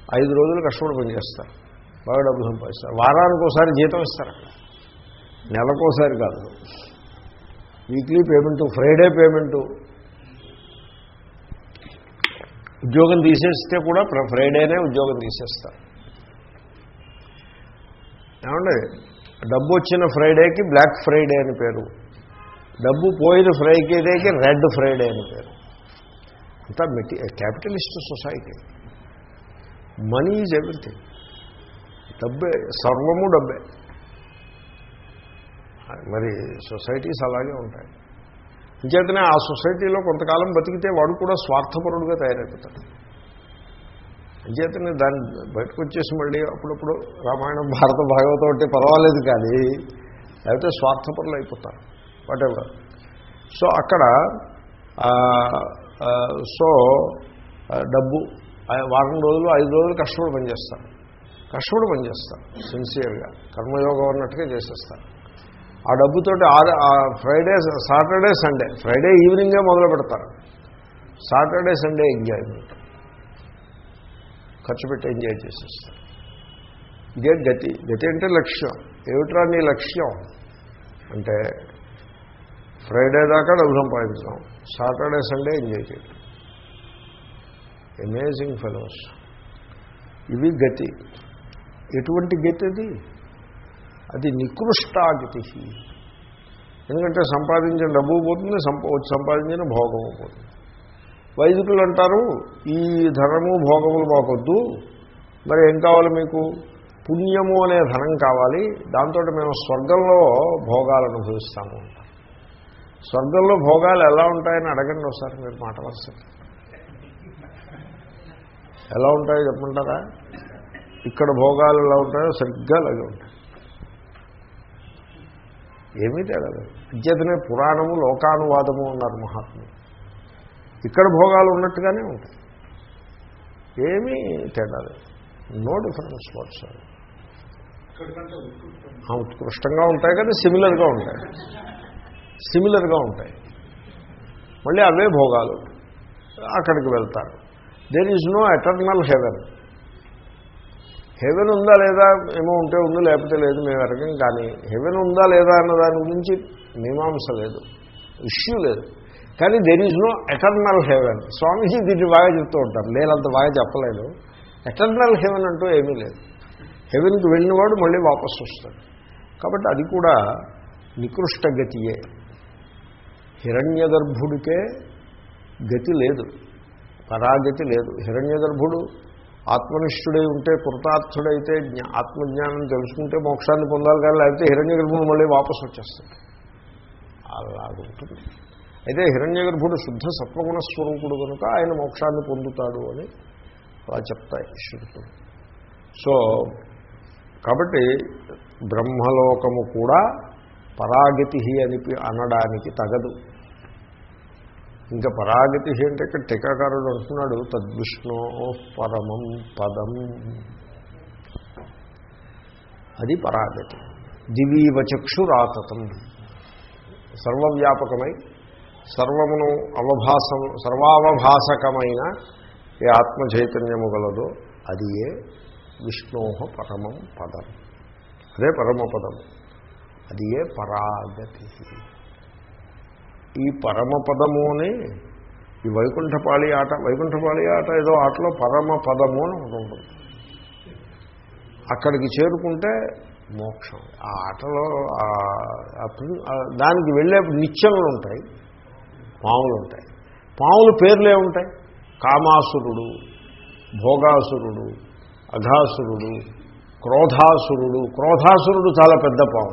ఐదు రోజులు కష్టపడి పనిచేస్తారు బాగా డబ్బు సంపాదిస్తారు వారానికి ఒకసారి జీతం ఇస్తారు అక్కడ నెలకోసారి కాదు వీక్లీ పేమెంటు ఫ్రైడే పేమెంటు ఉద్యోగం తీసేస్తే కూడా ఫ్ర- ఫ్రైడేనే ఉద్యోగం తీసేస్తారు ఏమండి డబ్బు వచ్చిన ఫ్రైడేకి బ్లాక్ ఫ్రైడే అని పేరు డబ్బు పోయిన ఫ్రైడేకి రెడ్ ఫ్రైడే అని పేరు అంతా మెటీ capitalist society money is everything డబ్బే సర్వము డబ్బే మరి సొసైటీస్ అలాగే ఉంటాయి అంచేతనే ఆ సొసైటీలో కొంతకాలం బతికితే వాడు కూడా స్వార్థపరుడుగా తయారైపోతాడు అంచేతనే దాన్ని బయటకు వచ్చేసి మళ్ళీ అప్పుడప్పుడు రామాయణం భారత భాగవతం అంటే పర్వాలేదు కానీ లేకపోతే స్వార్థపరులు అయిపోతారు వాటెవర్ సో అక్కడ ఆ, ఆ, సో ఆ, డబ్బు ఆ, వారం రోజులు ఐదు రోజులు కష్టపడి పనిచేస్తారు కష్టపడి పనిచేస్తారు సిన్సియర్గా కర్మయోగం అన్నట్టుగా చేసేస్తారు ఆ డబ్బుతోటి ఆరు ఆ ఫ్రైడే సాటర్డే సండే ఫ్రైడే ఈవినింగే మొదలు పెడతారు సాటర్డే సండే ఎంజాయ్మెంట్ ఖర్చు పెట్టి ఎంజాయ్ చేసేస్తారు ఇదే గతి గతి అంటే లక్ష్యం ఏమిట్రా నీ లక్ష్యం అంటే ఫ్రైడే దాకా డబ్బు సంపాదించడం సాటర్డే సండే ఎంజాయ్ చేయడం అమేజింగ్ ఫెలోస్ ఇవి గతి ఎటువంటి గతి అది అది నికృష్టాగతి ఎందుకంటే సంపాదించిన డబ్బు పోతుంది సంపా సంపాదించిన భోగము పోతుంది వైదికులు అంటారు ఈ ధనము భోగములు మాకొద్దు మరి ఏం కావాలి మీకు పుణ్యము అనే ధనం కావాలి దాంతో మేము స్వర్గంలో భోగాలు అనుభవిస్తాము అంటారు స్వర్గంలో భోగాలు ఎలా ఉంటాయని అడగండి ఒకసారి మీరు మాట వరుసకి ఎలా ఉంటాయో చెప్పమంటారా ఇక్కడ భోగాలు ఎలా ఉంటాయో సరిగ్గా అలాగే ఉంటాయి ఏమీ తేడా లేదు అంచేతనే పురాణము లోకానువాదము అన్నారు మహాత్ములు ఇక్కడ భోగాలు ఉన్నట్టుగానే ఉంటాయి ఏమీ తేడా లేదు నో డిఫరెన్స్ వాట్స్ ఉత్కృష్టంగా ఉంటాయి కానీ సిమిలర్గా ఉంటాయి సిమిలర్గా ఉంటాయి మళ్ళీ అవే భోగాలు అక్కడికి వెళ్తారు there is no eternal heaven heaven ఉందా లేదా ఏమో ఉంటే ఉంది లేకపోతే లేదు మేము ఎరగం కానీ హెవెన్ ఉందా లేదా అన్న దాని గురించి మీమాంస లేదు ఇష్యూ లేదు కానీ there is no eternal heaven Swamiji దీన్ని బాగా చెప్తూ ఉంటారు లేనంత బాగా చెప్పలేదు ఎటర్నల్ హెవెన్ అంటూ ఏమీ లేదు హెవెన్కి వెళ్ళినవాడు మళ్ళీ వాపసు వస్తాడు కాబట్టి అది కూడా నికృష్ట గతియే హిరణ్య గర్భుడికే గతి లేదు పరాగతి లేదు హిరణ్య గర్భుడు ఆత్మనిష్ఠుడై ఉంటే కృతార్థుడైతే జ్ఞా ఆత్మజ్ఞానం తెలుసుకుంటే మోక్షాన్ని పొందాలి కానీ లేకపోతే హిరణ్య గర్భుడు మళ్ళీ వాపసు వచ్చేస్తాడు అలాగుంటుంది అయితే హిరణ్య గర్భుడు శుద్ధ సత్వగుణ స్వరూపుడు కనుక ఆయన మోక్షాన్ని పొందుతాడు అని అలా చెప్తాయి శృతులు సో కాబట్టి బ్రహ్మలోకము కూడా పరాగతి అని పి- అనడానికి తగదు ఇంకా పరాగతి అంటే ఇక్కడ టీకాకారుడు అంటున్నాడు తద్విష్ణో పరమం పదం అది పరాగతి దివీవచక్షురాతతం సర్వవ్యాపకమై సర్వమును అవభాసం సర్వావభాసకమైన ఏ ఆత్మ చైతన్యము గలదో అది ఏ విష్ణో పరమం పదం అదే పరమపదం అది ఏ పరాగతి ఈ పరమపదము అని ఈ వైకుంఠపాళి ఆట వైకుంఠపాళి ఆట ఏదో ఆటలో పరమ పదము అని ఒకటి ఉంటుంది అక్కడికి చేరుకుంటే మోక్షం ఆ ఆటలో ఆ- ఆ ప్రిన్- ఆ దానికి వెళ్ళే నిత్యములు ఉంటాయి పాములు ఉంటాయి పాముల పేర్లే ఉంటాయి కామాసురుడు భోగాసురుడు అఘాసురుడు క్రోధాసురుడు క్రోధాసురుడు చాలా పెద్ద పాము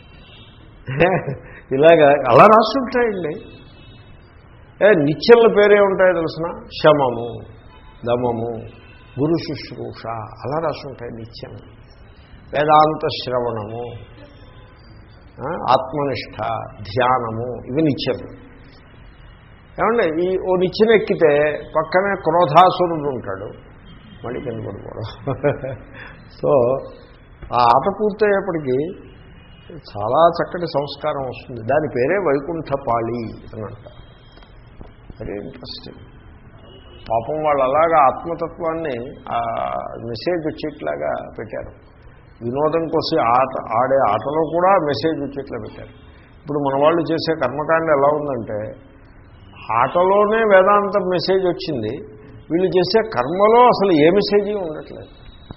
ఇలాగా అలా రాస్తుంటాయండి ఏ నిత్యముల పేరే ఉంటాయో తెలిసిన శమము దమము గురు శుశ్రూష అలా రాస్తుంటాయి నిత్యం వేదాంత శ్రవణము ఆ, ఆత్మనిష్ట ధ్యానము ఇవి నిత్యము ఏమండి ఈ ఓ నిచ్చెన ఎక్కితే పక్కనే క్రోధాసురుడు ఉంటాడు మళ్ళీ కింద పడిపోవడం సో ఆ ఆట పూర్తయ్యేప్పటికీ చాలా చక్కటి సంస్కారం వస్తుంది దాని పేరే వైకుంఠపాళి అని అంటారు వెరీ ఇంట్రెస్టింగ్ పాపం వాళ్ళు అలాగా ఆత్మతత్వాన్ని ఆ మెసేజ్ వచ్చేట్లాగా పెట్టారు వినోదం కోసం ఆట ఆడే ఆటలో కూడా మెసేజ్ వచ్చేట్లా పెట్టారు ఇప్పుడు మన వాళ్ళు చేసే కర్మకాండ ఎలా ఉందంటే ఆటలోనే వేదాంత మెసేజ్ వచ్చింది వీళ్ళు చేసే కర్మలో అసలు ఏ మెసేజీ ఉండట్లేదు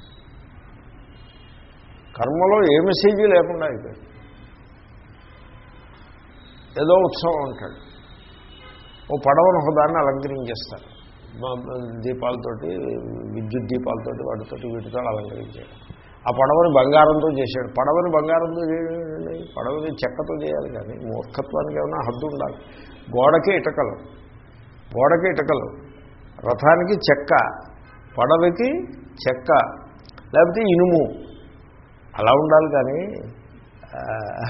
కర్మలో ఏ మెసేజీ లేకుండా అయిపోయింది ఏదో ఉత్సవం అంటాడు ఓ పడవను ఒకదాన్ని అలంకరించేస్తారు మ- మ- దీపాలతోటి విద్యుత్ దీపాలతోటి వాటితోటి వీటితో అలంకరించాడు ఆ పడవని బంగారంతో చేశాడు పడవని బంగారంతో చేయండి పడవని చెక్కతో చేయాలి కానీ మూర్ఖత్వానికి ఏమైనా హద్దు ఉండాలి గోడకి ఇటకలు గోడకి ఇటకలు రథానికి చెక్క పడవకి చెక్క లేకపోతే ఇనుము అలా ఉండాలి కానీ ఆ,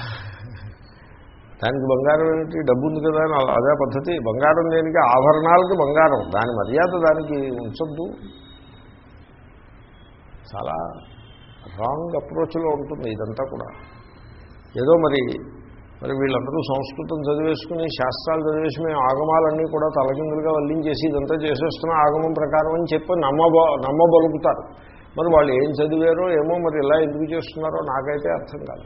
దానికి బంగారం ఏంటి డబ్బు ఉంది కదా అని అలా- అదే పద్ధతి బంగారం దేనికి ఆభరణాలకి బంగారం దాని మర్యాద దానికి ఉంచొద్దు చాలా రాంగ్ అప్రోచ్లో ఉంటుంది ఇదంతా కూడా ఏదో మరి మరి వీళ్ళందరూ సంస్కృతం చదివేసుకుని శాస్త్రాలు చదివేసి మేము ఆగమాలన్నీ కూడా తలకిందులుగా వల్లించేసి ఇదంతా చేసేస్తున్న ఆగమం ప్రకారం అని చెప్పి నమ్మబ నమ్మబలుగుతారు మరి వాళ్ళు ఏం చదివారో ఏమో మరి ఇలా ఎందుకు చేస్తున్నారో నాకైతే అర్థం కాదు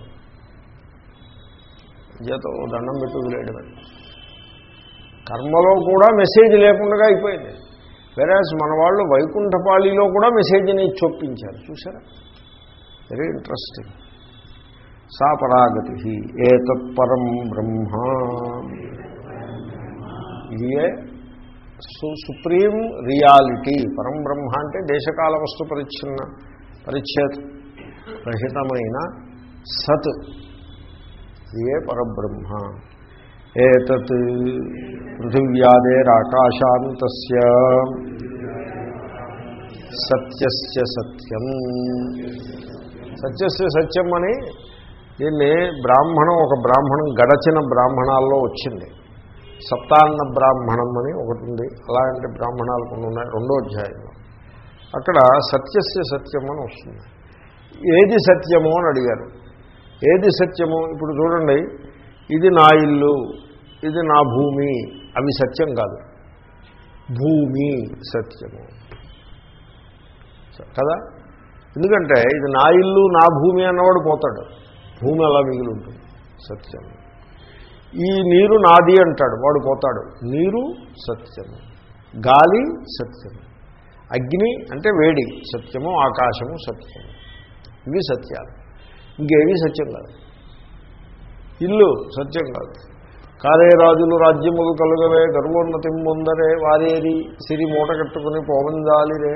చేత ఓ దండం పెట్టి వదిలేయడమే కర్మలో కూడా మెసేజ్ లేకుండా అయిపోయింది వెరాజ్ మన వాళ్ళు వైకుంఠపాళిలో కూడా మెసేజ్ని చొప్పించారు చూసారా వెరీ ఇంట్రెస్టింగ్ సా పరాగతి ఏతత్పరం బ్రహ్మ ఇదియే సు సుప్రీం రియాలిటీ పరం బ్రహ్మ అంటే దేశకాల వస్తు పరిచ్ఛిన్న పరిచ్ఛేద రహితమైన సత్ ఇదే పరబ్రహ్మ ఏతత్ పృథివ్యాదేరాకాశాంత సత్యస్య సత్యం సత్యస్య సత్యం అని దీన్ని బ్రాహ్మణం ఒక బ్రాహ్మణం గడచిన బ్రాహ్మణాల్లో వచ్చింది సప్తాన్న బ్రాహ్మణం అని ఒకటి ఉంది అలాంటి బ్రాహ్మణాలు కొన్ని ఉన్నాయి రెండో అధ్యాయంలో అక్కడ సత్యస్య సత్యం అని వస్తుంది ఏది సత్యమో అని అడిగారు ఏది సత్యము ఇప్పుడు చూడండి ఇది నా ఇల్లు ఇది నా భూమి అవి సత్యం కాదు భూమి సత్యము కదా ఎందుకంటే ఇది నా ఇల్లు నా భూమి అన్నవాడు పోతాడు భూమి అలా మిగిలి ఉంటుంది సత్యం ఈ నీరు నాది అంటాడు వాడు పోతాడు నీరు సత్యము గాలి సత్యము అగ్ని అంటే వేడి సత్యము ఆకాశము సత్యము ఇవి సత్యాలు ఇంకేవి సత్యం కాదు ఇల్లు సత్యం కాదు కారే రాజులు రాజ్యములు కలుగవే గర్వోన్నతి ముందరే వారేరి సిరి మూట కట్టుకుని పోవందాలిరే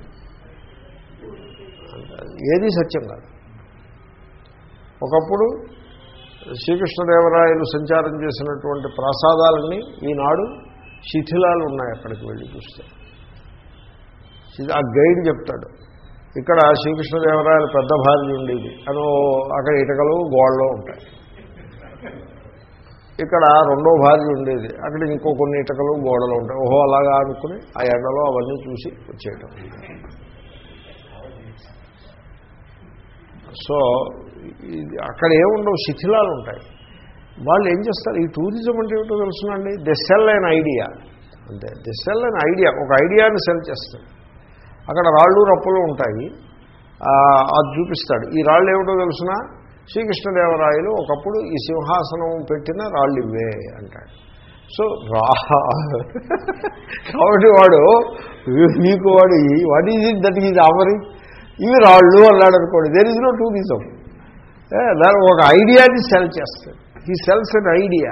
ఏది సత్యం కాదు ఒకప్పుడు శ్రీకృష్ణదేవరాయలు సంచారం చేసినటువంటి ప్రసాదాలన్నీ ఈనాడు శిథిలాలు ఉన్నాయి అక్కడికి వెళ్ళి చూస్తే ఇది ఆ గైడ్ చెప్తాడు ఇక్కడ శ్రీకృష్ణదేవరాయలు పెద్ద భార్య ఉండేది అని అక్కడ ఇటకలు గోడలో ఉంటాయి ఇక్కడ రెండో భార్య ఉండేది అక్కడ ఇంకో కొన్ని ఇటకలు గోడలు ఉంటాయి ఓహో అలాగా అనుకుని ఆ ఎండలో అవన్నీ చూసి వచ్చేయటం సో ఇది అక్కడ ఏముండవు శిథిలాలు ఉంటాయి వాళ్ళు ఏం చేస్తారు ఈ టూరిజం అంటే ఏమిటో తెలుసునండి ది సెల్ అయిన ఐడియా అంతే ది సెల్ అయిన ఐడియా ఒక ఐడియాని సెల్ చేస్తారు అక్కడ రాళ్ళు రప్పులు ఉంటాయి ఆ, అది చూపిస్తాడు ఈ రాళ్ళు ఏమిటో తెలుసిన శ్రీకృష్ణదేవరాయలు ఒకప్పుడు ఈ సింహాసనం పెట్టిన రాళ్ళు ఇవే అంటాడు సో రా కాబట్టి వాడు మీకు వాడు what is it that is ఆవరి ఇవి రాళ్ళు అన్నాడు అనుకోండి దేర్ ఇస్ నో టూరిజం దాని ఒక ఐడియాని సెల్ చేస్తాడు ఈ సెల్స్ అన్ ఐడియా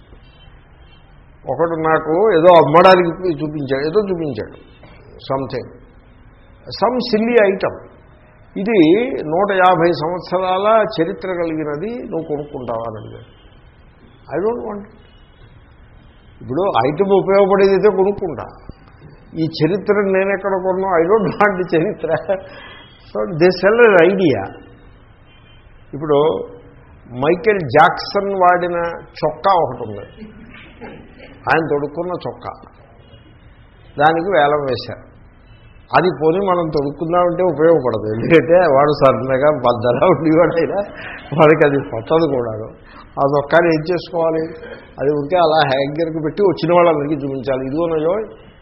ఒకడు నాకు ఏదో అమ్మడానికి చూపించాడు ఏదో చూపించాడు సంథింగ్ సమ్ సిల్లీ ఐటమ్ ఇది నూట యాభై సంవత్సరాల చరిత్ర కలిగినది నువ్వు కొనుక్కుంటావా అని అడిగాడు ఐ డోంట్ వాంట్ ఇప్పుడు ఐటమ్ ఉపయోగపడేది అయితే కొనుక్కుంటా ఈ చరిత్ర నేను ఎక్కడ కొన్నా ఐ డోంట్ వాంట్ చరిత్ర సో దే సెల్ ఐడియా ఇప్పుడు మైకేల్ జాక్సన్ వాడిన చొక్కా ఒకటి ఉంది ఆయన తొడుక్కున్న చొక్కా దానికి వేలం వేశారు అది పోనీ మనం తొడుక్కుందామంటే ఉపయోగపడదు ఎందుకంటే వాడు సన్నగా బద్దలా ఉండేవాడైనా వాడికి అది పట్టదు కూడా ఆ చొక్కాని ఏం చేసుకోవాలి అది ఉంటే అలా హ్యాంగర్కి పెట్టి వచ్చిన వాళ్ళందరికీ చూపించాలి ఇదిగోనయో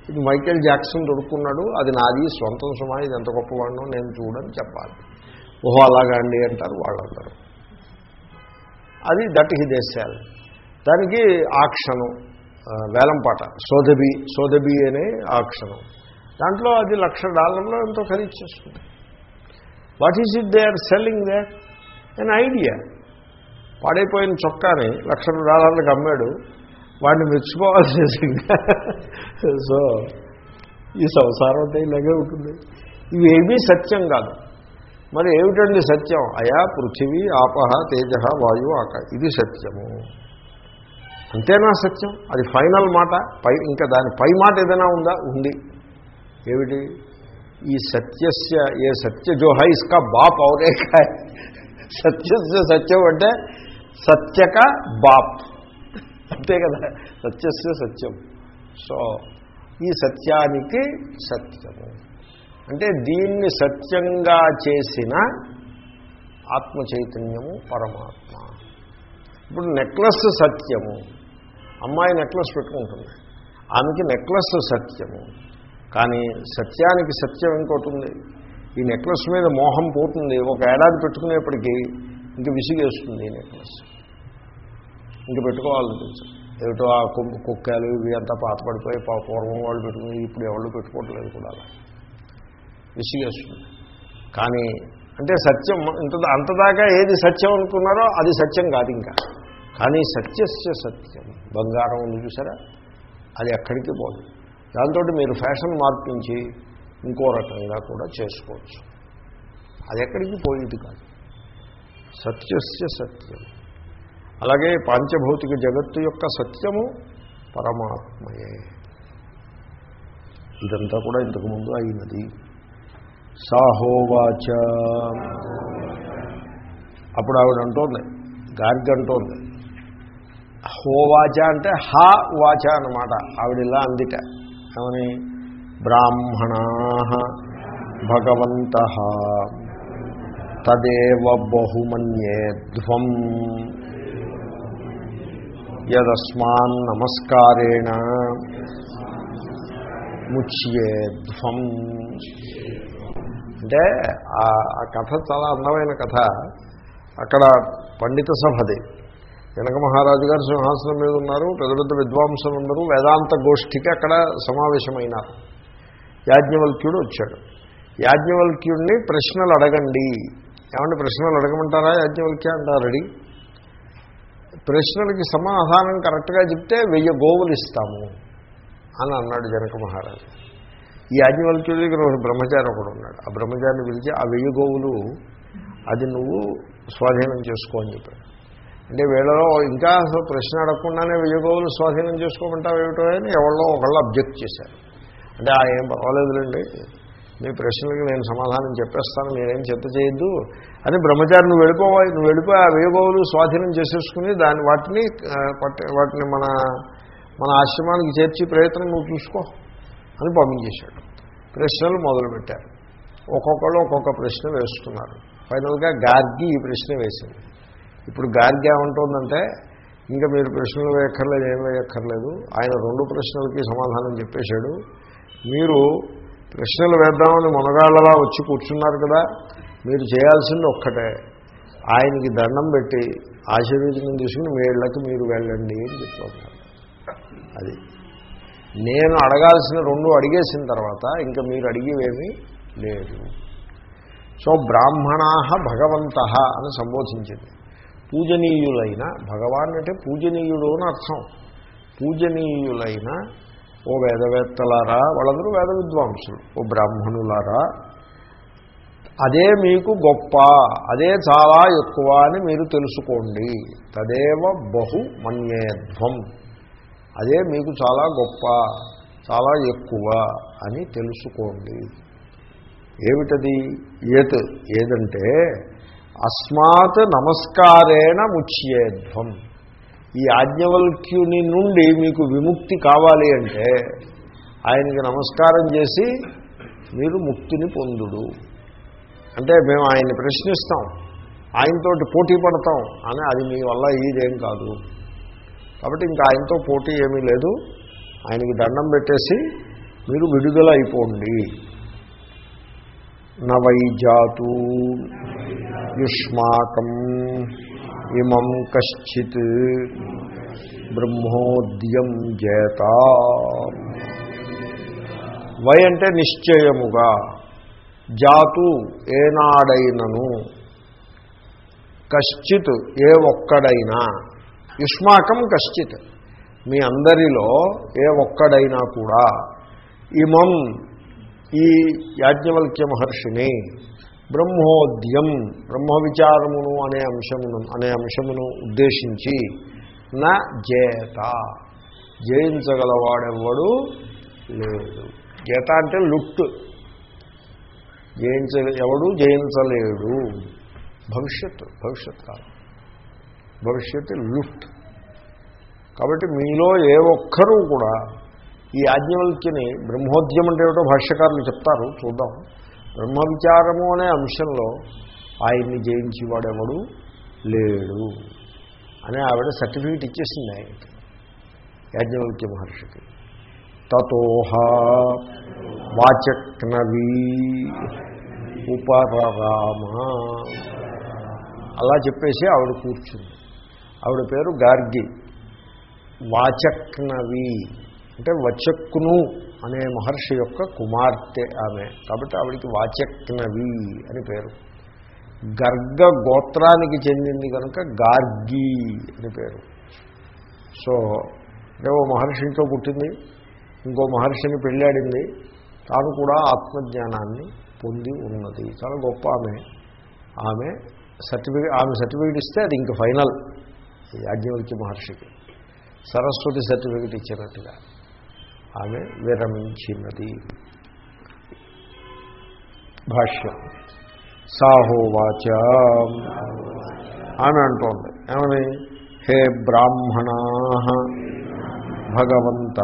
ఇది మైకేల్ జాక్సన్ దొరుకున్నాడు అది నాది సొంతం సుమా ఇది ఎంత గొప్పవాడినో నేను చూడని చెప్పాలి ఓహో అలాగా అండి అంటారు వాళ్ళందరూ అది దట్ హి దేశాలు దానికి ఆక్షను ఆ, వేలంపాట సోదబి సోదబి అనే ఆక్షను దాంట్లో అది లక్ష డాలర్లో ఎంతో ఖరీదు చేస్తుంది what is it they are selling they an idea పాడైపోయిన చొక్కాని లక్ష డాలర్లకు అమ్మాడు వాడిని మెచ్చుకోవాల్సి సో ఈ సంసారం అంటే ఇలాగే ఉంటుంది ఇవేమీ సత్యం కాదు మరి ఏమిటండి సత్యం అయా పృథివీ ఆపహ తేజ వాయు ఆక ఇది సత్యము అంతేనా సత్యం అది ఫైనల్ మాట పై ఇంకా దాని పై మాట ఏదైనా ఉందా ఉంది ఏమిటి ఈ సత్యస్య ఏ సత్య జో హై ఇస్కా బాప్ ఔరే కా సత్యస్య సత్యం అంటే సత్యక బాప్ అంతే కదా సత్యస్య సత్యం సో ఈ సత్యానికి సత్యము అంటే దీన్ని సత్యంగా చేసిన ఆత్మ చైతన్యము పరమాత్మ ఇప్పుడు నెక్లెస్ సత్యము అమ్మాయి నెక్లెస్ పెట్టుకుంటుంది ఆమెకి నెక్లెస్ సత్యము కానీ సత్యానికి సత్యం ఇంకోటి ఉంది ఈ నెక్లెస్ మీద మోహం పోతుంది ఒక ఏడాది పెట్టుకునేప్పటికీ ఇంక విసిగేస్తుంది ఈ నెక్లెస్ ఇంక పెట్టుకోవాలనిపించదు ఏమిటో ఆ కు- కుక్కలు ఇవి అంతా పాతపడిపోయి పా- పూర్వం వాళ్ళు పెట్టుకుని ఇప్పుడు ఎవరు పెట్టుకోవట్లేదు కూడా అలా విసిగేస్తుంది కానీ అంటే సత్యం ఇంత అంతదాకా ఏది సత్యం అనుకున్నారో అది సత్యం కాదు ఇంకా కానీ సత్యస్య సత్యం బంగారం ఉంది చూసారా అది ఎక్కడికి పోదు దాంతో మీరు ఫ్యాషన్ మార్పించి ఇంకో రకంగా కూడా చేసుకోవచ్చు అది ఎక్కడికి పోయేది కాదు సత్యస్య సత్యం అలాగే పాంచభౌతిక జగత్తు యొక్క సత్యము పరమాత్మయే ఇదంతా కూడా ఇంతకుముందు అయినది సాహోవాచ అప్పుడు ఆవిడ అంటోంది గార్గి అంటోంది హోవాచ అంటే హా వాచ అన్నమాట ఆవిడ ఇలా అందిట ఏమని బ్రాహ్మణా భగవంత తదేవ బహుమన్యేధ్వం యదస్మాన్ నమస్కారేణ ముచ్యేధ్వం అంటే ఆ ఆ కథ చాలా అందమైన కథ అక్కడ పండిత సభది జనక మహారాజు గారు సింహాసనం మీద ఉన్నారు పెద్ద పెద్ద విద్వాంసులు ఉన్నారు వేదాంత గోష్ఠికి అక్కడ సమావేశమైనారు యాజ్ఞవల్క్యుడు వచ్చాడు యాజ్ఞవల్క్యుడిని ప్రశ్నలు అడగండి ఏమంటే ప్రశ్నలు అడగమంటారా యాజ్ఞవల్క్య అంటారు రెడీ ప్రశ్నలకి సమాధానం కరెక్ట్గా చెప్తే వెయ్యి గోవులు ఇస్తాము అని అన్నాడు జనక మహారాజు ఈ యాజ్ఞవల్క్యుడి దగ్గర ఒక బ్రహ్మచారి ఒకడు ఉన్నాడు ఆ బ్రహ్మచారిని పిలిచి ఆ వెయ్యి గోవులు అది నువ్వు స్వాధీనం చేసుకో అని చెప్పాడు అంటే వీళ్ళలో ఇంకా అసలు ప్రశ్న అడగకుండానే వెయ్యి గోవులు స్వాధీనం చేసుకోమంటావు ఏమిటో అని ఎవరో ఒకళ్ళు అబ్జెక్ట్ చేశారు అంటే ఆ ఏం పర్వాలేదులేండి మీ ప్రశ్నలకి నేను సమాధానం చెప్పేస్తాను మీరేం చెత్త చేయొద్దు అని బ్రహ్మచారి నువ్వు వెళ్ళిపోవాలి నువ్వు వెళ్ళిపోయి ఆ వెయ్యి గోవులు స్వాధీనం చేసేసుకుని దాని వాటిని ఆ, పట్ట వాటిని మన మన ఆశ్రమానికి చేర్చి ప్రయత్నం నువ్వు చూసుకో అని పంపించేశాడు ప్రశ్నలు మొదలుపెట్టారు ఒక్కొక్కళ్ళు ఒక్కొక్క ప్రశ్న వేస్తున్నారు ఫైనల్గా గార్గి ఈ ప్రశ్న వేసింది ఇప్పుడు గార్గి ఏమంటుందంటే ఇంకా మీరు ప్రశ్నలు వేయక్కర్లేదు ఏం వేయక్కర్లేదు ఆయన రెండు ప్రశ్నలకి సమాధానం చెప్పేశాడు మీరు ప్రశ్నలు వేద్దామని మునగాళ్ళలా వచ్చి కూర్చున్నారు కదా మీరు చేయాల్సింది ఒక్కటే ఆయనకి దండం పెట్టి ఆశీర్వచనం తీసుకుని మీ ఇళ్ళకి మీరు వెళ్ళండి అని చెప్తున్నారు అది నేను అడగాల్సిన రెండు అడిగేసిన తర్వాత ఇంకా మీరు అడిగేవేమీ లేదు సో బ్రాహ్మణా భగవంత అని సంబోధించింది పూజనీయులైన భగవాన్ అంటే పూజనీయుడు అని అర్థం పూజనీయులైన ఓ వేదవేత్తలారా వాళ్ళందరూ వేద విద్వాంసులు ఓ బ్రాహ్మణులారా అదే మీకు గొప్ప అదే చాలా ఎక్కువ అని మీరు తెలుసుకోండి తదేవ బహు మన్యేధ్వం అదే మీకు చాలా గొప్ప చాలా ఎక్కువ అని తెలుసుకోండి ఏమిటది ఏత్ ఏదంటే అస్మాత్ నమస్కారేణ ముచ్యేధ్వం ఈ ఆజ్ఞవల్క్యుని నుండి మీకు విముక్తి కావాలి అంటే ఆయనకి నమస్కారం చేసి మీరు ముక్తిని పొందుడు అంటే మేము ఆయన్ని ప్రశ్నిస్తాం ఆయనతోటి పోటీ పడతాం అని అది మీ వల్ల ఇదేం కాదు కాబట్టి ఇంకా ఆయనతో పోటీ ఏమీ లేదు ఆయనకి దండం పెట్టేసి మీరు విడుదల అయిపోండి నవైజాతు యుష్మాకం ఇమం కశ్చిత్ బ్రహ్మోద్యం జేత వై అంటే నిశ్చయముగా జాతు ఏనాడైనను కశ్చిత్ ఏ ఒక్కడైనా యుష్మాకం కశ్చిత్ మీ అందరిలో ఏ ఒక్కడైనా కూడా ఇమం ఈ యాజ్ఞవల్క్య మహర్షిని బ్రహ్మోద్యం బ్రహ్మ విచారమును అనే అంశమును అనే అంశమును ఉద్దేశించి నా జేత జయించగలవాడెవ్వడు లేదు జేత అంటే లుట్ జయించ ఎవడు జయించలేడు భవిష్యత్తు భవిష్యత్ కాలం భవిష్యత్తు లుట్ కాబట్టి మీలో ఏ ఒక్కరూ కూడా ఈ యాజ్ఞవల్క్యని బ్రహ్మోద్యం అంటే ఏమిటో భాష్యకారులు చెప్తారు చూద్దాం బ్రహ్మ విచారము అనే అంశంలో ఆయన్ని జయించేవాడెవడు లేడు అని ఆవిడ సర్టిఫికేట్ ఇచ్చేసింది ఆయనకి యాజ్ఞవల్క్య మహర్షికి తతోహ వాచక్నవీ ఉపరరామ అలా చెప్పేసి ఆవిడ కూర్చుంది ఆవిడ పేరు గార్గి వాచక్నవి అంటే వచక్కును అనే మహర్షి యొక్క కుమార్తె ఆమె కాబట్టి ఆవిడికి వాచక్నవి అని పేరు గర్గ గోత్రానికి చెందింది కనుక గార్గి అని పేరు సో అంటే ఓ మహర్షితో పుట్టింది ఇంకో మహర్షిని పెళ్ళాడింది తాను కూడా ఆత్మజ్ఞానాన్ని పొంది ఉన్నది చాలా గొప్ప ఆమె ఆమె సర్టిఫికేట్ ఆమె సర్టిఫికేట్ ఇస్తే అది ఇంక ఫైనల్ యాజ్ఞవల్క్య మహర్షికి సరస్వతి సర్టిఫికేట్ ఇచ్చినట్టుగా ఆమె విరమించినది భాష్యం సాహోవాచ ఆమె అంటోంది ఏమని హే బ్రాహ్మణా భగవంత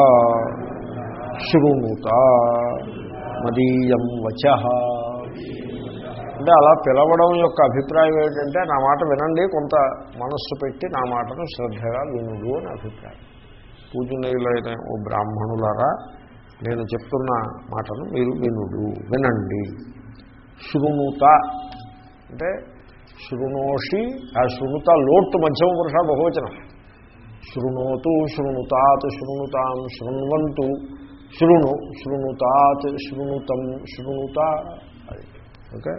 శృణుత మదీయం వచ అంటే అలా పిలవడం యొక్క అభిప్రాయం ఏంటంటే నా మాట వినండి కొంత మనస్సు పెట్టి నా మాటను శ్రద్ధగా వినుడు అని అభిప్రాయం పూజనీయులైన ఓ బ్రాహ్మణులారా నేను చెప్తున్న మాటను మీరు వినుడు వినండి శృణుత అంటే శృణోషి ఆ శృణుత లోట్టు మధ్యమ పురుష బహువచనం శృణోతు శృణుతాత్ శృణుతాం శృణ్వంతు శృణు శృణుతాత్ శృణుతం శృణుత అది ఓకే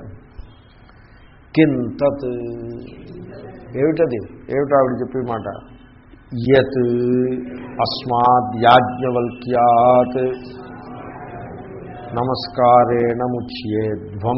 కింతత్ ఏమిటది ఏమిటి ఆవిడ చెప్పే మాట యత్ అస్మాద్యాజ్ఞవల్క్యాత్ నమస్కారేణ ముచ్యేధ్వం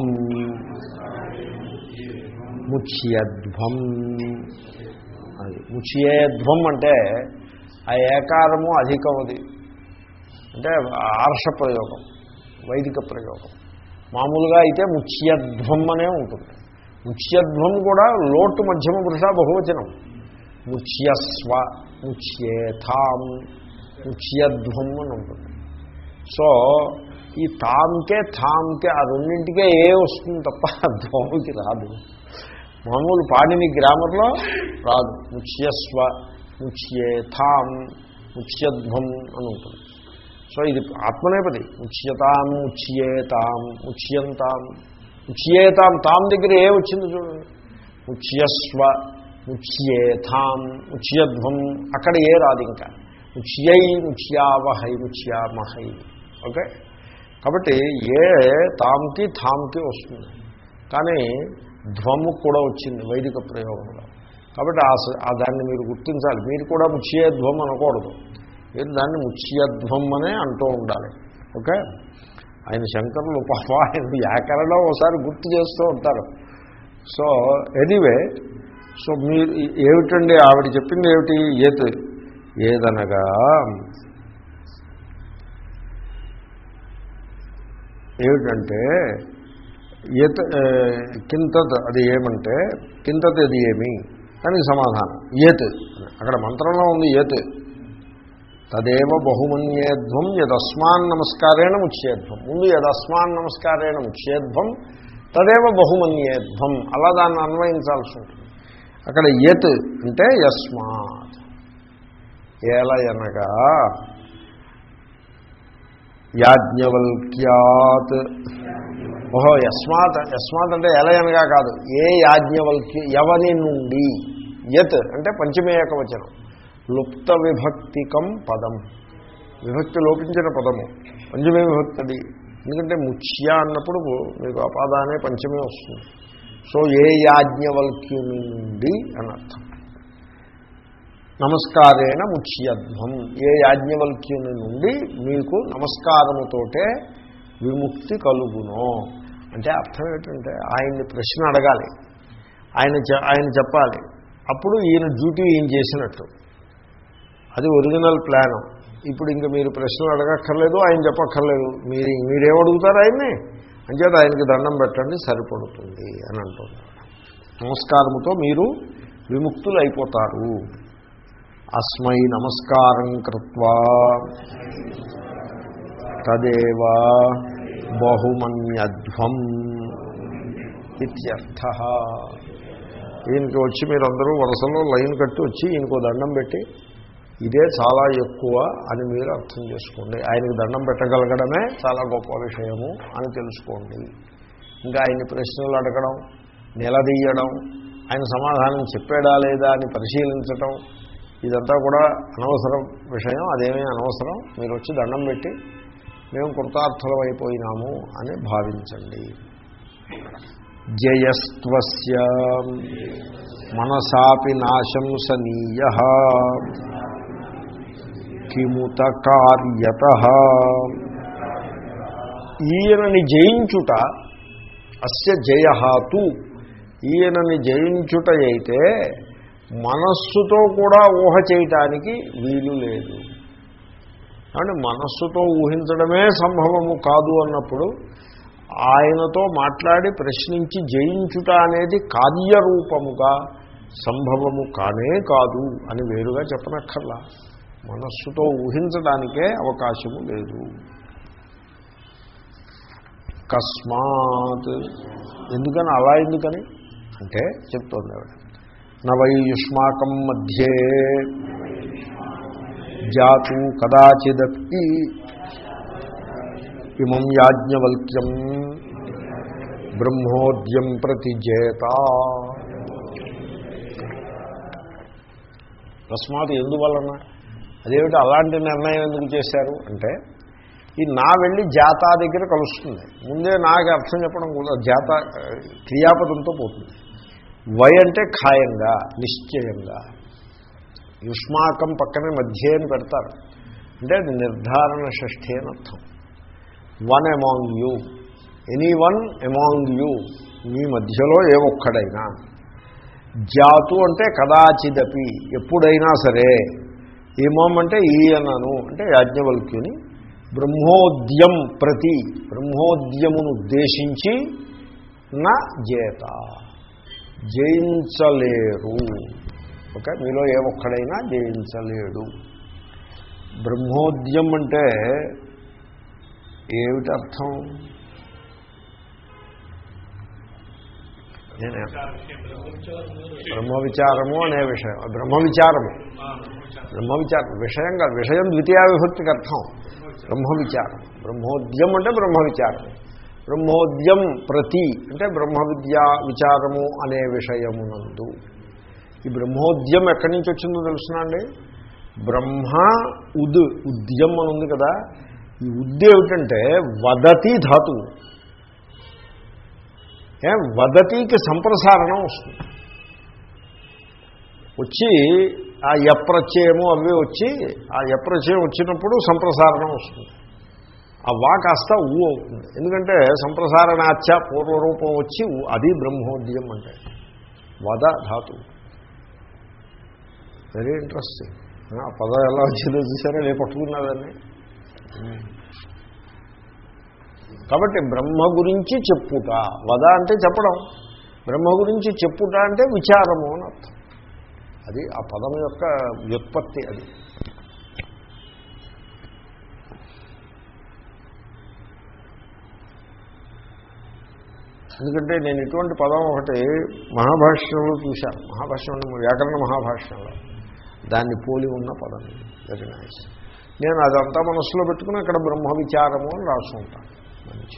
ముచ్యధ్వం అది ముచ్యేధ్వం అంటే ఆ ఏకారము అధికం అది అంటే ఆర్ష ప్రయోగం వైదిక ప్రయోగం మామూలుగా అయితే ముచ్యధ్వం అనే ఉంటుంది ముచ్యధ్వం కూడా లోటు మధ్యమ పురుష బహువచనం ముచ్యస్వ ముచ్యేథాం ముచ్యధ్వం అని ఉంటుంది సో ఈ తాంకే థాంకే ఆ రెండింటికే ఏ వస్తుంది తప్ప ధ్వముకి రాదు మామూలు పాడిని గ్రామర్లో రాదు ముచ్యస్వ ముచ్యేథాం ముచ్యధ్వం అని ఉంటుంది సో ఇది ఆత్మనేపది ముచ్యతాం ముచ్యేతాం ముచ్యంతాం ముచ్యేతాం తాం దగ్గర ఏ వచ్చింది చూడండి ముచ్యస్వ ముచ్యేథాం ముచ్యధ్వం అక్కడ ఏ రాదు ఇంకా ముచ్యై ముచ్యావహై ముచ్యామహై ఓకే కాబట్టి ఏ తాంకి థాంకి వస్తుంది కానీ ధ్వము కూడా వచ్చింది వైదిక ప్రయోగంలో కాబట్టి ఆ దాన్ని మీరు గుర్తించాలి మీరు కూడా ముచ్యధ్వం అనకూడదు మీరు దాన్ని ముచ్యధ్వం అనే అంటూ ఉండాలి ఓకే ఆయన శంకరులు పాప ఆయన వ్యాకరణం ఒకసారి గుర్తు చేస్తూ ఉంటారు సో ఎనీవే సో మీరు ఏమిటండి ఆవిడ చెప్పింది ఏమిటి ఏత్ ఏదనగా ఏమిటంటే ఏత్ కింతత్ అది ఏమంటే కింతత్ అది ఏమి దానికి సమాధానం ఏత్ అక్కడ మంత్రంలో ఉంది ఏత్ తదేవ బహుమన్యేధ్వం యదస్మాన్ నమస్కారేణ ముచ్యేధ్వం ముందు యదస్మాన్ నమస్కారేణ ముచ్యేధ్వం తదేవ బహుమన్యేధ్వం అలా దాన్ని అన్వయించాల్సి ఉంటుంది అక్కడ యత్ అంటే యస్మాత్ ఏల అనగా యాజ్ఞవల్క్యాత్ ఓహో యస్మాత్ యస్మాత్ అంటే ఎలయనగా కాదు ఏ యాజ్ఞవల్క్య ఎవని నుండి యత్ అంటే పంచమే ఏకవచనం లుప్త విభక్తికం పదం విభక్తి లోపించిన పదము పంచమే విభక్తి అది ఎందుకంటే ముఖ్య అన్నప్పుడు మీకు అపాద అనే పంచమే వస్తుంది సో ఏ యాజ్ఞవల్క్యుని నుండి అని అర్థం నమస్కారేణ ముఖ్యధ్వం ఏ యాజ్ఞవల్క్యుని నుండి మీకు నమస్కారముతోటే విముక్తి కలుగును అంటే అర్థం ఏంటంటే ఆయన్ని ప్రశ్న అడగాలి ఆయన చె- ఆయన చెప్పాలి అప్పుడు ఈయన డ్యూటీ ఈయన చేసినట్టు అది ఒరిజినల్ ప్లాను ఇప్పుడు ఇంకా మీరు ప్రశ్నలు అడగక్కర్లేదు ఆయన చెప్పక్కర్లేదు మీరు మీరేమడుగుతారు ఆయన్ని అంచేత ఆయనకి దండం పెట్టండి సరిపడుతుంది అని అంటున్నారు నమస్కారముతో మీరు విముక్తులు అయిపోతారు అస్మై నమస్కారం కృత్వా తదేవ బహుమన్యధ్వం ఇత్యర్థ ఈయనకి వచ్చి మీరందరూ వరుసలో లైన్ కట్టి వచ్చి ఈయనకు దండం పెట్టి ఇదే చాలా ఎక్కువ అని మీరు అర్థం చేసుకోండి ఆయనకు దండం పెట్టగలగడమే చాలా గొప్ప విషయము అని తెలుసుకోండి ఇంకా ఆయన్ని ప్రశ్నలు అడగడం నిలదీయడం ఆయన సమాధానం చెప్పాడా లేదా అని పరిశీలించటం ఇదంతా కూడా అనవసరం విషయం అదేమీ అనవసరం మీరు వచ్చి దండం పెట్టి మేము కృతార్థులం అయిపోయినాము అని భావించండి జయస్త్వస్య మనసాపి నాశంసనీయ కిముత కార్యత ఈయనని జయించుట అస్య జయహాతు ఈయనని జయించుట అయితే మనస్సుతో కూడా ఊహ చేయటానికి వీలు లేదు అంటే మనస్సుతో ఊహించడమే సంభవము కాదు అన్నప్పుడు ఆయనతో మాట్లాడి ప్రశ్నించి జయించుట అనేది కార్యరూపముగా సంభవము కానే కాదు అని వేరుగా చెప్పనక్కర్లా మనస్సుతో ఊహించడానికే అవకాశము లేదు కస్మాత్ ఎందుకని అలా ఎందుకని అంటే చెప్తోంది ఆవిడ నవైయుష్మాకం మధ్యే జాతు కదాచిదపి ఇమం యాజ్ఞవల్క్యం బ్రహ్మోద్యం ప్రతి జేత తస్మాత్ ఎందువలన అదేమిటి అలాంటి నిర్ణయం ఎందుకు చేశారు అంటే ఈ నా వెళ్ళి జాతా దగ్గర కలుస్తుంది ముందే నాకు అర్థం చెప్పడం కూడా జాత క్రియాపదంతో పోతుంది వై అంటే ఖాయంగా నిశ్చయంగా యుష్మాకం పక్కనే మధ్య అని పెడతారు అంటే అది నిర్ధారణ షష్ఠి అని అర్థం one among you any one among you మీ మధ్యలో ఏ ఒక్కడైనా జాతు అంటే కదాచిదపి ఎప్పుడైనా సరే ఇమం అంటే ఈయనను అంటే యాజ్ఞవల్క్యుని బ్రహ్మోద్యం ప్రతి బ్రహ్మోద్యమును ఉద్దేశించి నా జేత జయించలేరు ఓకే మీలో ఏ ఒక్కడైనా జయించలేడు బ్రహ్మోద్యం అంటే ఏమిటి అర్థం నేనే బ్రహ్మ విచారము అనే విషయం బ్రహ్మ విచారము బ్రహ్మ విచారం విషయం కాదు విషయం ద్వితీయ విభక్తికి అర్థం బ్రహ్మ విచారం బ్రహ్మోద్యం అంటే బ్రహ్మ విచారం బ్రహ్మోద్యం ప్రతి అంటే బ్రహ్మ విద్యా విచారము అనే విషయమునందు ఈ బ్రహ్మోద్యం ఎక్కడి నుంచి వచ్చిందో తెలుసునండి బ్రహ్మ ఉద్ ఉద్యం అని ఉంది కదా ఈ ఉద్ ఏమిటంటే వదతి ధాతువు ఏ వదతికి సంప్రసారణం వస్తుంది వచ్చి ఆ యప్రత్యయము అవి వచ్చి ఆ యప్రత్యయం వచ్చినప్పుడు సంప్రసారణం వస్తుంది ఆ వా కాస్త ఊ అవుతుంది ఎందుకంటే సంప్రసారణాచ్య పూర్వరూపం వచ్చి ఊ. అది బ్రహ్మోద్యం అంటే వద ధాతు వెరీ ఇంట్రెస్టింగ్ ఆ పదం ఎలా వచ్చిందో చూసారా నేను పట్టుకున్నదాన్ని కాబట్టి బ్రహ్మ గురించి చెప్పుట వద అంటే చెప్పడం బ్రహ్మ గురించి చెప్పుట అంటే విచారము అని అర్థం అది ఆ పదం యొక్క వ్యుత్పత్తి అది ఎందుకంటే నేను ఇటువంటి పదం ఒకటి మహాభాష్యంలో చూశాను మహాభాష్యం అంటే వ్యాకరణ మహాభాష్యంలో దాన్ని పోలి ఉన్న పదం వెరీ నైస్ నేను అదంతా మనస్సులో పెట్టుకుని అక్కడ బ్రహ్మ విచారము అని రాసుకుంటాను మంచిది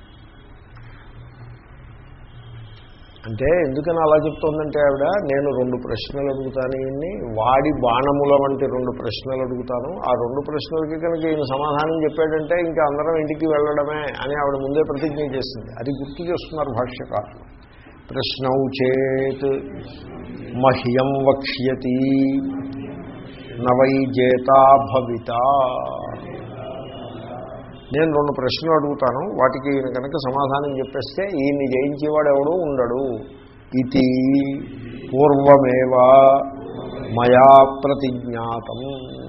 అంటే ఎందుకని అలా చెప్తోందంటే ఆవిడ నేను రెండు ప్రశ్నలు అడుగుతాను ఈయన్ని వాడి బాణముల వంటి రెండు ప్రశ్నలు అడుగుతాను ఆ రెండు ప్రశ్నలకి కనుక ఈయన సమాధానం చెప్పాడంటే ఇంకా అందరం ఇంటికి వెళ్ళడమే అని ఆవిడ ముందే ప్రతిజ్ఞ చేసింది అది గుర్తు చేస్తున్నారు భాష్యకారులు ప్రశ్నౌ చేత్ మహ్యం వక్ష్యతి నవై జేతా భవిత నేను రెండు ప్రశ్నలు అడుగుతాను వాటికి ఈయన కనుక సమాధానం చెప్పేస్తే ఈయన్ని జయించేవాడు ఎవడు ఉండడు ఇది పూర్వమేవ మయా ప్రతిజ్ఞాతం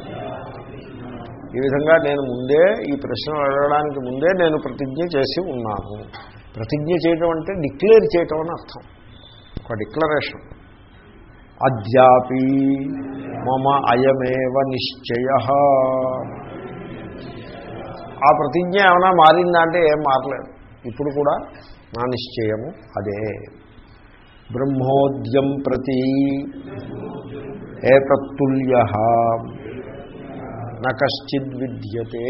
ఈ విధంగా నేను ముందే ఈ ప్రశ్నలు అడగడానికి ముందే నేను ప్రతిజ్ఞ చేసి ఉన్నాను ప్రతిజ్ఞ చేయడం అంటే డిక్లేర్ చేయటం అని అర్థం ఒక డిక్లరేషన్ అద్యాపి మమ అయమేవ నిశ్చయ ఆ ప్రతిజ్ఞ ఏమైనా మారిందా అంటే ఏం మారలేదు ఇప్పుడు కూడా నా నిశ్చయము అదే బ్రహ్మోద్యం ప్రతి ఏతత్తుల్య నశ్చిద్ విద్యతే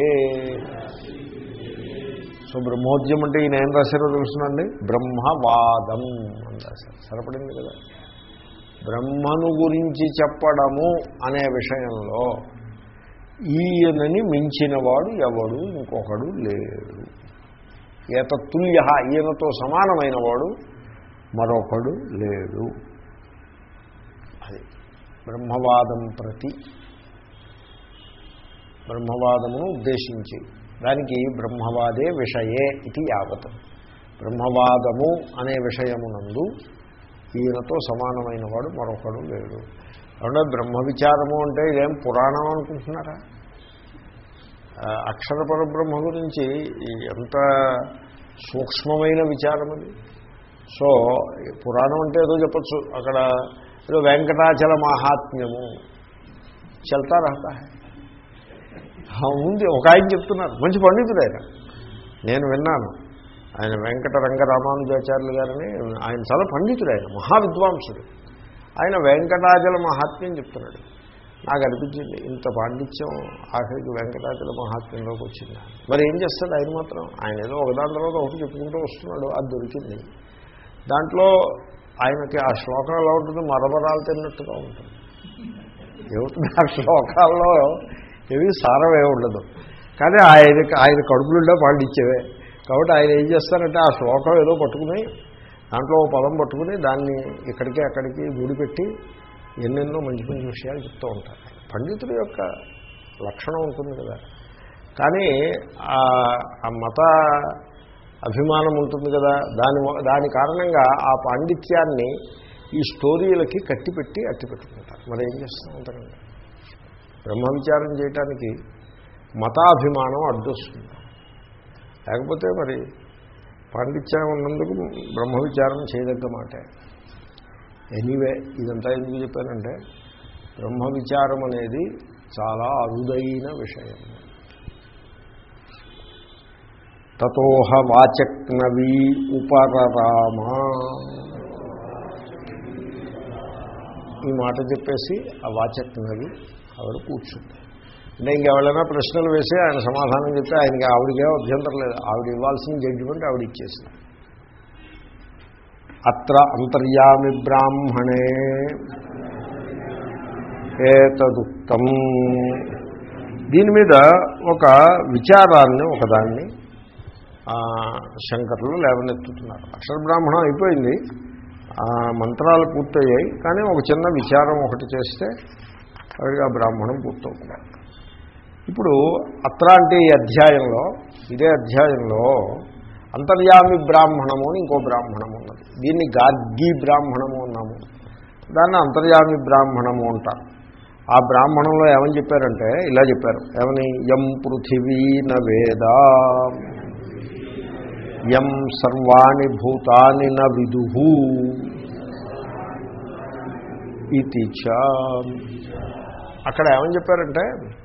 సో బ్రహ్మోద్యం అంటే ఈయన ఏం రాశారో తెలుసునండి బ్రహ్మవాదం అని రాశారు సరిపడింది కదా బ్రహ్మను గురించి చెప్పడము అనే విషయంలో ఈయనని మించినవాడు ఎవడు ఇంకొకడు లేడు ఏతత్తుల్య ఈయనతో సమానమైన వాడు మరొకడు లేడు అది బ్రహ్మవాదం ప్రతి బ్రహ్మవాదమును ఉద్దేశించి దానికి బ్రహ్మవాదే విషయే ఇది యావత్ బ్రహ్మవాదము అనే విషయమునందు ఈయనతో సమానమైన వాడు మరొకడు లేడు అంటే బ్రహ్మ విచారము అంటే ఇదేం పురాణం అనుకుంటున్నారా అక్షర పరబ్రహ్మ గురించి ఎంత సూక్ష్మమైన విచారం అది సో పురాణం అంటే ఏదో చెప్పచ్చు అక్కడ ఏదో వెంకటాచల మహాత్మ్యము చల్తా రహతా ఉంది ఒక ఆయన చెప్తున్నారు మంచి పండితుడు ఆయన నేను విన్నాను ఆయన వెంకట రంగ రామానుజాచార్యులు గారని ఆయన చాలా పండితుడు ఆయన మహావిద్వాంసుడు ఆయన వెంకటాచల మహాత్మ్యం చెప్తున్నాడు నాకు అనిపించింది ఇంత పాండిత్యం ఆఖరికి వెంకటాచల మహాత్మ్యంలోకి వచ్చింది మరి ఏం చేస్తాడు ఆయన మాత్రం ఆయన ఏదో ఒకదాని తర్వాత ఒకటి చెప్పుకుంటూ వస్తున్నాడు అది దొరికింది దాంట్లో ఆయనకి ఆ శ్లోకం ఎలా ఉంటుంది మరమరాలు తిన్నట్టుగా ఉంటుంది ఏమిటి ఆ శ్లోకాల్లో ఏవి సారమే ఉండదు కానీ ఆయనకి ఆయన కడుపులుండా పాండిత్యవే కాబట్టి ఆయన ఏం చేస్తారంటే ఆ శ్లోకం ఏదో పట్టుకుని దాంట్లో ఓ పదం పట్టుకుని దాన్ని ఇక్కడికి అక్కడికి ముడిపెట్టి ఎన్నెన్నో మంచి మంచి విషయాలు చెప్తూ ఉంటారు పండితుడి యొక్క లక్షణం ఉంటుంది కదా కానీ ఆ మత అభిమానం ఉంటుంది కదా దాని దాని కారణంగా ఆ పాండిత్యాన్ని ఈ స్టోరీలకి కట్టిపెట్టి అట్టి పెట్టుకుంటారు మరి ఏం చేస్తాం అంతకంటే బ్రహ్మ విచారం చేయటానికి మతాభిమానం అడ్డొస్తుంది లేకపోతే మరి పాండిత్యం ఉన్నందుకు బ్రహ్మ విచారం చేయదగ్గ మాటే ఎనీవే ఇదంతా ఎందుకు చెప్పానంటే బ్రహ్మ విచారం అనేది చాలా అరుదైన విషయం తతోహ వాచక్నవీ ఉపరరామా ఈ మాట చెప్పేసి ఆ వాచక్నవి ఆవిడ కూర్చుంది అంటే ఇంకెవరైనా ప్రశ్నలు వేసి ఆయన సమాధానం చెప్తే ఆయనకి ఆవిడకే అభ్యంతరం లేదు ఆవిడ ఇవ్వాల్సిన జడ్జిమెంట్ ఆవిడ ఇచ్చేసింది అత్ర అంతర్యామి బ్రాహ్మణే ఏతదుక్తం దీని మీద ఒక విచారాన్ని ఒకదాన్ని శంకర్లు లేవనెత్తుతున్నారు అక్షర బ్రాహ్మణం అయిపోయింది మంత్రాలు పూర్తయ్యాయి కానీ ఒక చిన్న విచారం ఒకటి చేస్తే అక్కడికి ఆ బ్రాహ్మణం పూర్తవుతుంది ఇప్పుడు అత్ర అంటే ఈ అధ్యాయంలో ఇదే అధ్యాయంలో అంతర్యామి బ్రాహ్మణము అని ఇంకో బ్రాహ్మణము ఉన్నది దీన్ని గార్గీ బ్రాహ్మణము అన్నాము దాన్ని అంతర్యామి బ్రాహ్మణము అంటారు ఆ బ్రాహ్మణంలో ఏమని చెప్పారంటే ఇలా చెప్పారు ఏమని యం పృథివీ నవేద యం సర్వాణి భూతాని న విదు ఇది అక్కడ ఏమని చెప్పారంటే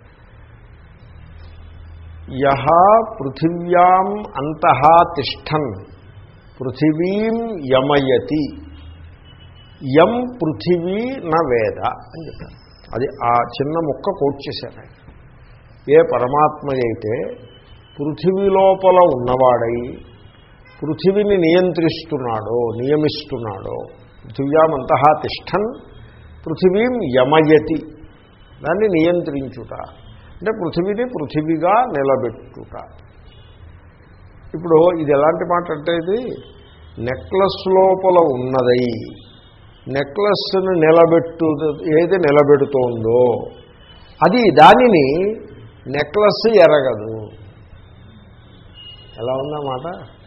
యహ పృథివ్యాం అంతః తిష్టన్ పృథివీం యమయతి యం పృథివీ న వేద అని చెప్పారు అది ఆ చిన్న ముక్క కోట్ చేశారు ఆయన ఏ పరమాత్మ అయితే పృథివీ లోపల ఉన్నవాడై పృథివిని నియంత్రిస్తున్నాడో నియమిస్తున్నాడో పృథివ్యామంతః తిష్టన్ పృథివీం యమయతి దాన్ని నియంత్రించుట అంటే పృథివీని పృథివిగా నిలబెట్టుట ఇప్పుడు ఇది ఎలాంటి మాట అంటే ఇది నెక్లెస్ లోపల ఉన్నదై నెక్లెస్ను నిలబెట్టు ఏది నిలబెడుతోందో అది దానిని నెక్లెస్ ఎరగదు ఎలా ఉందన్నమాట